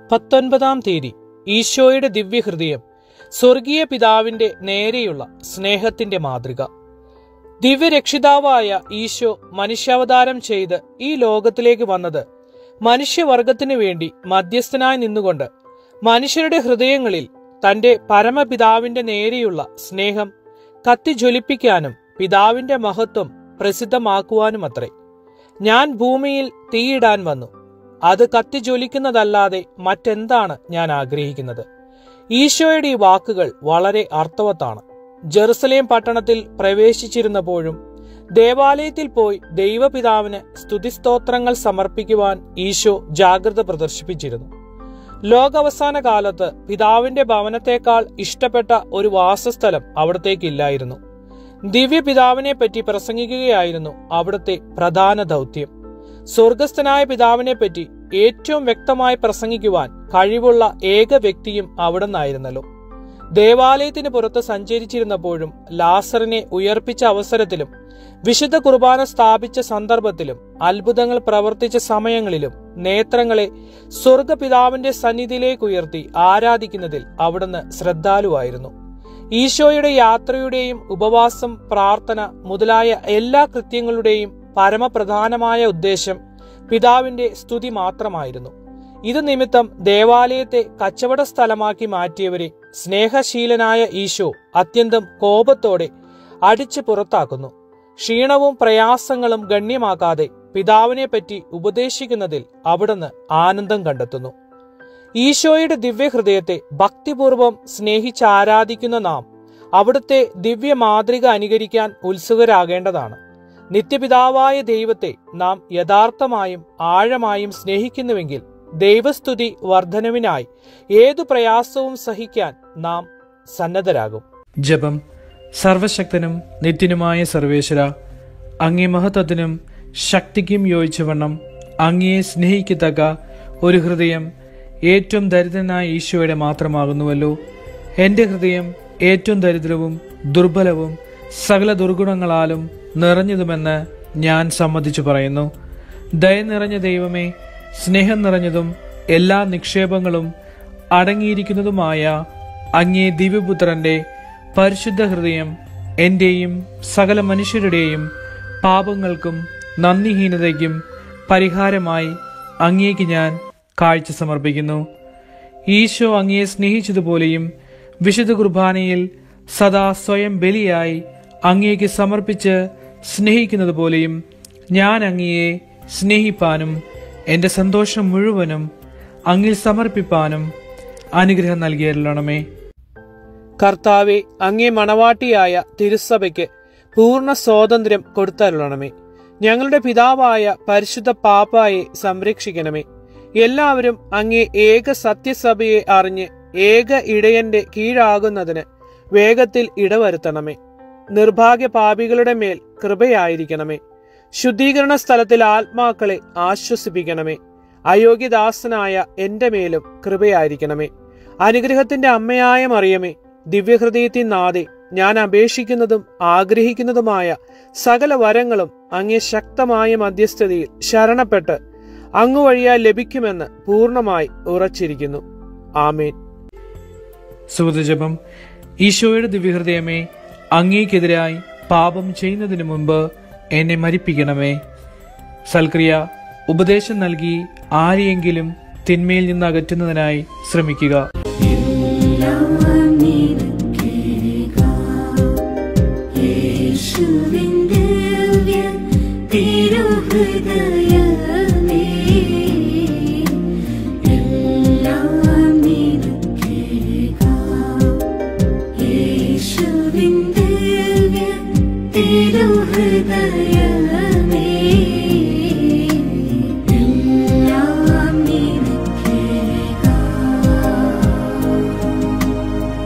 പത്തൊൻപതാം തീയതി ഈശോയുടെ ദിവ്യഹൃദയം സ്വർഗീയ പിതാവിന്റെ നേരെയുള്ള സ്നേഹത്തിന്റെ മാതൃക ദിവ്യരക്ഷിതാവായ ഈശോ മനുഷ്യാവതാരം ചെയ്ത് ഈ ലോകത്തിലേക്ക് വന്നത് മനുഷ്യവർഗത്തിനു വേണ്ടി മധ്യസ്ഥനായി നിന്നുകൊണ്ട് മനുഷ്യരുടെ ഹൃദയങ്ങളിൽ തന്റെ പരമപിതാവിന്റെ നേരെയുള്ള സ്നേഹം കത്തിജ്വലിപ്പിക്കാനും പിതാവിന്റെ മഹത്വം പ്രസിദ്ധമാക്കുവാനുമത്രേ ഞാൻ ഭൂമിയിൽ തീയിടാൻ വന്നു അത് കത്തിജ്വലിക്കുന്നതല്ലാതെ മറ്റെന്താണ് ഞാൻ ആഗ്രഹിക്കുന്നത് ഈശോയുടെ ഈ വാക്കുകൾ വളരെ അർത്ഥവത്താണ് ജെറുസലേം പട്ടണത്തിൽ പ്രവേശിച്ചിരുന്നപ്പോഴും ദേവാലയത്തിൽ പോയി ദൈവപിതാവിന് സ്തുതിസ്തോത്രങ്ങൾ സമർപ്പിക്കുവാൻ ഈശോ ജാഗ്രത പ്രദർശിപ്പിച്ചിരുന്നു ലോകാവസാന കാലത്ത് പിതാവിന്റെ ഭവനത്തെക്കാൾ ഇഷ്ടപ്പെട്ട ഒരു വാസസ്ഥലം അവിടത്തേക്കില്ലായിരുന്നു ദിവ്യപിതാവിനെ പറ്റി പ്രസംഗിക്കുകയായിരുന്നു അവിടുത്തെ പ്രധാന ദൗത്യം സ്വർഗസ്ഥനായ പിതാവിനെ പറ്റി ഏറ്റവും വ്യക്തമായി പ്രസംഗിക്കുവാൻ കഴിവുള്ള ഏക വ്യക്തിയും അവിടുന്നായിരുന്നല്ലോ ദേവാലയത്തിന് പുറത്ത് സഞ്ചരിച്ചിരുന്നപ്പോഴും ലാസറിനെ ഉയർപ്പിച്ച അവസരത്തിലും വിശുദ്ധ കുർബാന സ്ഥാപിച്ച സന്ദർഭത്തിലും അത്ഭുതങ്ങൾ പ്രവർത്തിച്ച സമയങ്ങളിലും നേത്രങ്ങളെ സ്വർഗപിതാവിന്റെ സന്നിധിയിലേക്ക് ഉയർത്തി ആരാധിക്കുന്നതിൽ അവിടുന്ന് ശ്രദ്ധാലുവായിരുന്നു ഈശോയുടെ യാത്രയുടെയും ഉപവാസം പ്രാർത്ഥന മുതലായ എല്ലാ കൃത്യങ്ങളുടെയും പരമപ്രധാനമായ ഉദ്ദേശം പിതാവിന്റെ സ്തുതി മാത്രമായിരുന്നു ഇത് നിമിത്തം ദേവാലയത്തെ കച്ചവട സ്ഥലമാക്കി മാറ്റിയവരെ സ്നേഹശീലനായ ഈശോ അത്യന്തം കോപത്തോടെ അടിച്ചു പുറത്താക്കുന്നു ക്ഷീണവും പ്രയാസങ്ങളും ഗണ്യമാക്കാതെ പിതാവിനെ പറ്റി ഉപദേശിക്കുന്നതിൽ അവിടുന്ന് ആനന്ദം കണ്ടെത്തുന്നു ഈശോയുടെ ദിവ്യഹൃദയത്തെ ഭക്തിപൂർവം സ്നേഹിച്ച് ആരാധിക്കുന്ന നാം അവിടുത്തെ ദിവ്യ മാതൃക അനുകരിക്കാൻ ഉത്സുകരാകേണ്ടതാണ് നിത്യപിതാവായ ദൈവത്തെ നാം യഥാർത്ഥമായും ആഴമായും സ്നേഹിക്കുന്നുവെങ്കിൽ ദൈവസ്തുതി വർധനവിനായി ഏതു പ്രയാസവും സഹിക്കാൻ നാം സന്നദ്ധരാകും ജപം സർവശക്തനും നിത്യനുമായ സർവേശ്വര അങ്ങേ മഹത്വത്തിനും ശക്തിക്കും യോജിച്ചവണ്ണം അങ്ങയെ സ്നേഹിക്കത്തക്ക ഒരു ഹൃദയം ഏറ്റവും ദരിദ്രനായ ഈശോയുടെ മാത്രമാകുന്നുവല്ലോ എൻ്റെ ഹൃദയം ഏറ്റവും ദരിദ്രവും ദുർബലവും സകല ദുർഗുണങ്ങളാലും നിറഞ്ഞതുമെന്ന് ഞാൻ സമ്മതിച്ചു പറയുന്നു ദയ നിറഞ്ഞ ദൈവമേ സ്നേഹം നിറഞ്ഞതും എല്ലാ നിക്ഷേപങ്ങളും അടങ്ങിയിരിക്കുന്നതുമായ അങ്ങേ ദിവ്യപുത്രന്റെ പരിശുദ്ധ ഹൃദയം എന്റെയും സകല മനുഷ്യരുടെയും പാപങ്ങൾക്കും നന്ദിഹീനതയ്ക്കും പരിഹാരമായി അങ്ങേക്ക് ഞാൻ കാഴ്ച സമർപ്പിക്കുന്നു ഈശോ അങ്ങയെ സ്നേഹിച്ചതുപോലെയും വിശുദ്ധ കുർബാനയിൽ സദാ സ്വയം ബലിയായി അങ്ങേക്ക് സമർപ്പിച്ച് സ്നേഹിക്കുന്നത് പോലെയും ഞാൻ അങ്ങയെ സ്നേഹിപ്പാനും എൻ്റെ സന്തോഷം മുഴുവനും അങ്ങിൽ സമർപ്പിപ്പാനും അനുഗ്രഹം നൽകിയരണമേ കർത്താവെ അങ്ങേ മണവാട്ടിയായ തിരുസഭയ്ക്ക് പൂർണ്ണ സ്വാതന്ത്ര്യം കൊടുത്തരുളണമേ ഞങ്ങളുടെ പിതാവായ പരിശുദ്ധ പാപ്പായെ സംരക്ഷിക്കണമേ എല്ലാവരും അങ്ങേ ഏക സത്യസഭയെ അറിഞ്ഞ് ഏക ഇടയന്റെ കീഴാകുന്നതിന് വേഗത്തിൽ ഇടവരുത്തണമേ നിർഭാഗ്യ പാപികളുടെ മേൽ കൃപയായിരിക്കണമേ ശുദ്ധീകരണ സ്ഥലത്തിൽ ആത്മാക്കളെ ആശ്വസിപ്പിക്കണമേ അയോഗ്യദാസനായ എന്റെ മേലും കൃപയായിരിക്കണമേ അനുഗ്രഹത്തിന്റെ അമ്മയായ മറിയമേ ദിവ്യഹൃദയത്തിൽ നാദെ ഞാൻ അപേക്ഷിക്കുന്നതും ആഗ്രഹിക്കുന്നതുമായ സകല വരങ്ങളും അങ്ങേ ശക്തമായ മധ്യസ്ഥതയിൽ ശരണപ്പെട്ട് അങ്ങു വഴിയായി ലഭിക്കുമെന്ന് പൂർണ്ണമായി ഉറച്ചിരിക്കുന്നു ആമേൻ സുഹൃതജപം ഈശോയുടെ ദിവ്യഹൃദയമേ അങ്ങേക്കെതിരായി പാപം ചെയ്യുന്നതിന് മുമ്പ് എന്നെ മരിപ്പിക്കണമേ സൽക്രിയ ഉപദേശം നൽകി ആരെയെങ്കിലും തിന്മയിൽ നിന്ന് അകറ്റുന്നതിനായി ശ്രമിക്കുക തിരുഹൃദയമേ എല്ലാം നിനക്കേകാം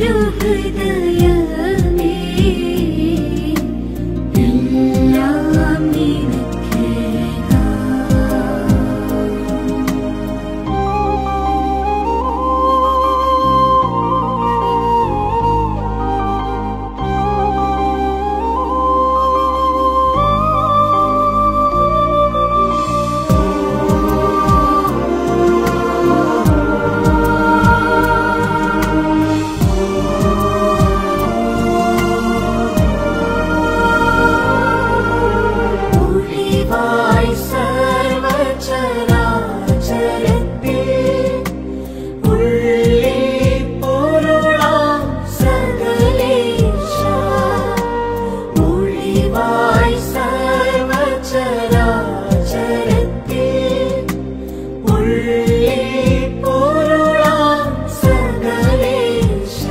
തിരുഹൃദയമേ എല്ലാം നിനക്കേകാം ഒളിവായി സർവചരാചരത്തിൽ ഉള്ളിൽ പൊരുളാം സകലേശ. ഒളിവായി സർവചരാചരത്തിൽ ഉള്ളിൽ പൊരുളാം സകലേശ.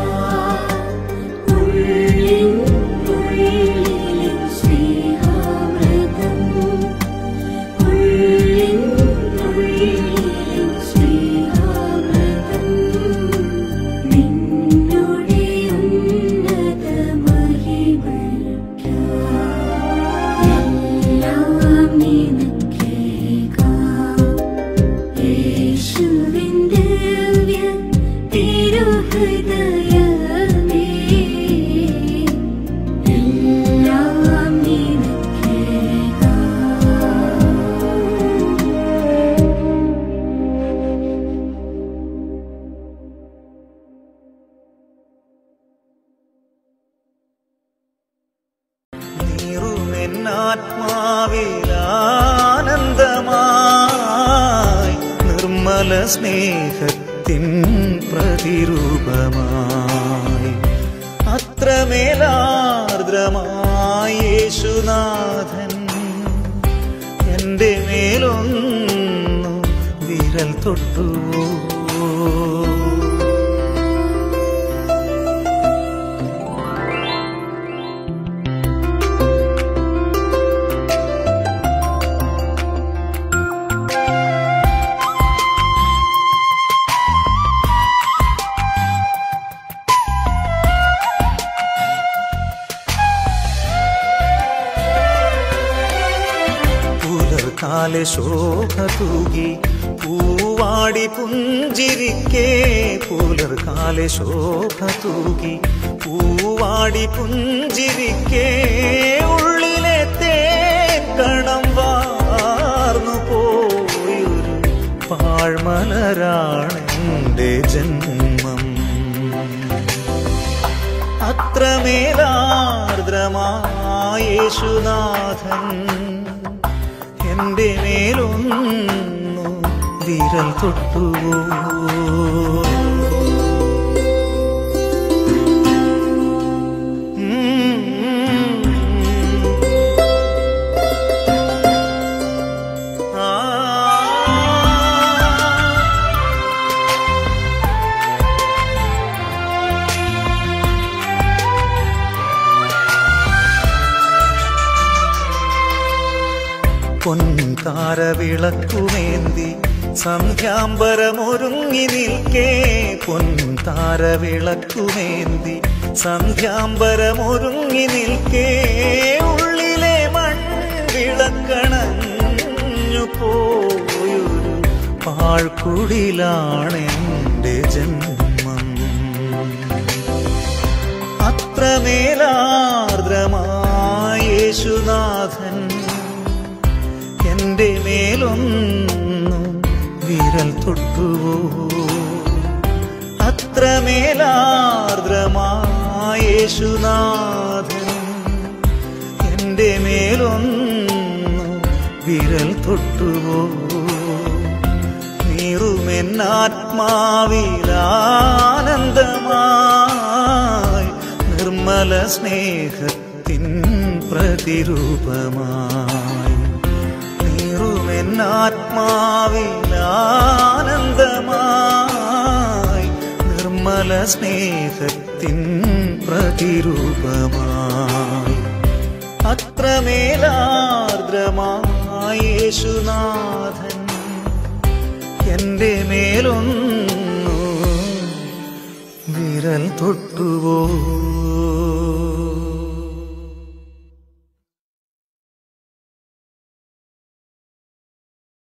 ഉള്ളിൻ ഉള്ളിൽ സ്നേഹാമൃതം ഉള്ളിൻ ഉള്ളിൽ സ്നേഹാമൃതം നിന്നുടെ ഉന്നത മഹിമയ്ക്കായി എല്ലാം നിനക്കേകാം യേശുവിൻ ദിവ്യ തിരുഹൃദയമേ എല്ലാം നിനക്കേകാം നീറുമെന്നാത്മാവിലാനന്ദമായി നിർമ്മല സ്നേഹത്തിൻ പ്രതിരൂപമായി അത്രമേലാർദ്രമായി യേശുനാഥൻ എൻ്റെ മേലൊന്നു വിരൽ തൊട്ടുവോ പുലർക്കാലെ ശോഭ തൂകി പൂവാടി പുഞ്ചിരിക്കേ പുലർക്കാലെ ശോഭ തൂകി പൂവാടി പുഞ്ചിരിക്കേ ഉള്ളിലെ തേക്കണം വാർന്നു പോയൊരു പാഴ്മലരാണെൻ്റെ ജന്മം അത്രമേലാർദ്രമായേശുനാഥൻ എൻ്റെ മേലൊന്നു വിരൽ തൊട്ടുവോ ആ പൊൻതാരവിളക്കുമേന്തി സന്ധ്യാംബരമൊരുങ്ങി നിൽക്കേ പൊൻതാരവിളക്കുമേന്തി സന്ധ്യാംബരമൊരുങ്ങി നിൽക്കേ ഉള്ളിലെ മൺവിളക്കണഞ്ഞു പോയൊരു പാഴ്ക്കുടിലാണെൻ്റെ ജന്മം അത്രമേലാർദ്രമായേശുനാഥൻ എൻ്റെ മേലൊന്നു വിരൽ തൊട്ടുവോ അത്രമേലാർദ്രമായേശുനാഥൻ എൻ്റെ മേലൊന്നു വിരൽ തൊട്ടുവോ നീറുമെന്നാത്മാവിലാനന്ദമായി നിർമ്മല സ്നേഹത്തിൻ പ്രതിരൂപമായി നീറുമെന്നാത്മാവിലാനന്ദമായി നിർമ്മല സ്നേഹത്തിൻ പ്രതിരൂപമായി അത്രമേലാർദ്രമായി യേശുനാഥൻ എൻ്റെ മേലൊന്നു വിരൽ തൊട്ടുവോ